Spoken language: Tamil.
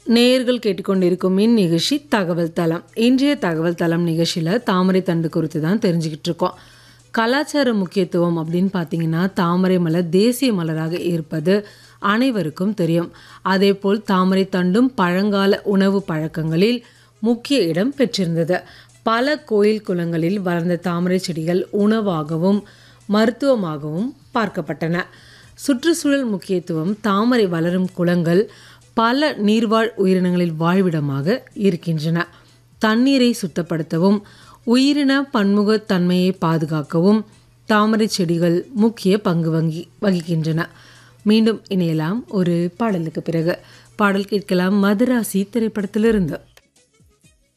நேயர்கள் கேட்டுக்கொண்டிருக்கும் இந்நிகழ்ச்சி தகவல் தளம் இன்றைய தகவல் தளம் நிகழ்ச்சியில் தாமரை தண்டு குறித்து தான் தெரிஞ்சுக்கிட்டு இருக்கோம் கலாச்சார முக்கியத்துவம் அப்படின்னு பார்த்தீங்கன்னா தாமரை மலர் தேசிய மலராக இருப்பது அனைவருக்கும் தெரியும் அதேபோல் தாமரை தண்டும் பழங்கால உணவு பழக்கங்களில் முக்கிய இடம் பெற்றிருந்தது பல கோயில் குளங்களில் வளர்ந்த தாமரை செடிகள் உணவாகவும் மருத்துவமாகவும் பார்க்கப்பட்டன சுற்றுச்சூழல் முக்கியத்துவம் தாமரை வளரும் குளங்கள் பல நீர்வாழ் உயிரினங்களில் வாழ்விடமாக இருக்கின்றன தண்ணீரை சுத்தப்படுத்தவும் உயிரின பன்முகத்தன்மையை பாதுகாக்கவும் தாமரை செடிகள் முக்கிய பங்கு வங்கி வகிக்கின்றன மீண்டும் இணையலாம் ஒரு பாடலுக்கு பிறகு பாடல் கேட்கலாம் மதுராசி திரைப்படத்திலிருந்து